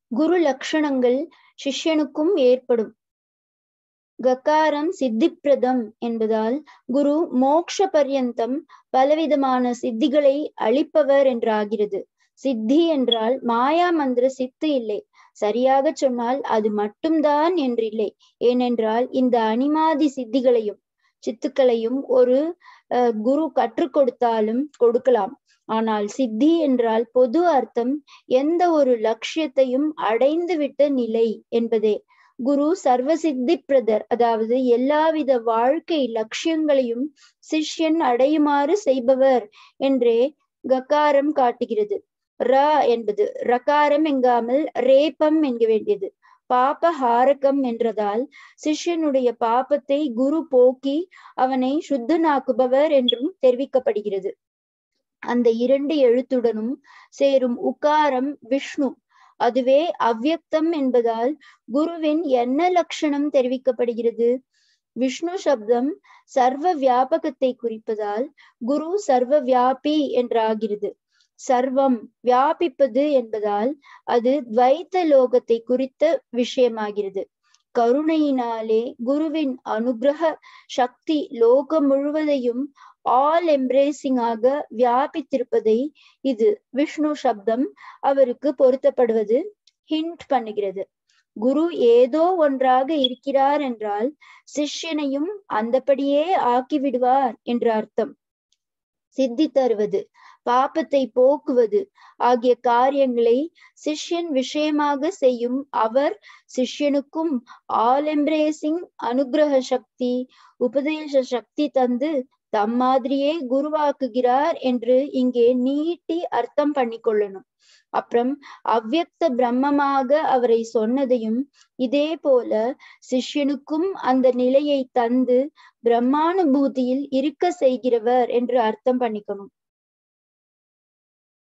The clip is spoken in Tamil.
குரு லட்சணங்கள் சிஷ்யனுக்கும் ஏற்படும் ககாரம் சித்திப்பிரதம் என்பதால் குரு மோக்ஷ பர்யந்தம் பலவிதமான சித்திகளை அளிப்பவர் என்றாகிறது சித்தி என்றால் மாயா மந்திர சித்து இல்லை சரியாக சொன்னால் அது மட்டும்தான் என்றில்லை ஏனென்றால் இந்த அனிமாதி சித்திகளையும் சித்துக்களையும் ஒரு குரு கற்றுக் கொடுத்தாலும் கொடுக்கலாம் ஆனால் சித்தி என்றால் பொது அர்த்தம் எந்த ஒரு லட்சியத்தையும் அடைந்து விட்ட நிலை என்பதே குரு சர்வசித்தி பிரதர் அதாவது எல்லாவித வாழ்க்கை லட்சியங்களையும் சிஷ்யன் அடையுமாறு செய்பவர் என்றே ககாரம் காட்டுகிறது ர என்பது ரகாரம் எங்காமல் ரேபம் என்க வேண்டியது பாப ஹாரகம் என்றதால் சிஷ்யனுடைய பாபத்தை குரு போக்கி அவனை சுத்தனாக்குபவர் என்றும் தெரிவிக்கப்படுகிறது அந்த இரண்டு எழுத்துடனும் சேரும் உக்காரம் விஷ்ணு அதுவே அவ்யக்தம் என்பதால் குருவின் என்ன லட்சணம் தெரிவிக்கப்படுகிறது விஷ்ணு சப்தம் சர்வ வியாபகத்தை குறிப்பதால் குரு சர்வ வியாபி என்றாகிறது சர்வம் வியாபிப்பது என்பதால் அது துவைத்த லோகத்தை குறித்த விஷயமாகிறது கருணையினாலே குருவின் அனுகிரக சக்தி லோகம் முழுவதையும் ஆல் எம்ப்ரேசிங்காக வியாபித்திருப்பதை இது விஷ்ணு சப்தம் அவருக்கு பொருத்தப்படுவது ஹிண்ட் பண்ணுகிறது குரு ஏதோ ஒன்றாக இருக்கிறார் என்றால் சிஷ்யனையும் அந்தபடியே ஆக்கிவிடுவார் என்று அர்த்தம் சித்தி தருவது பாப்பத்தை போக்குவது ஆகிய காரியங்களை சிஷ்யன் விஷயமாக செய்யும் அவர் சிஷ்யனுக்கும் ஆல் எம்ப்ரேசிங் அனுகிரக சக்தி உபதேச சக்தி தந்து தம் மாதிரியே குருவாக்குகிறார் என்று இங்கே நீட்டி அர்த்தம் பண்ணிக்கொள்ளணும் அப்புறம் அவ்யக்த பிரம்மமாக அவரை சொன்னதையும் இதே போல சிஷ்யனுக்கும் அந்த நிலையை தந்து பிரம்மானுபூதியில் இருக்க செய்கிறவர் என்று அர்த்தம் பண்ணிக்கணும்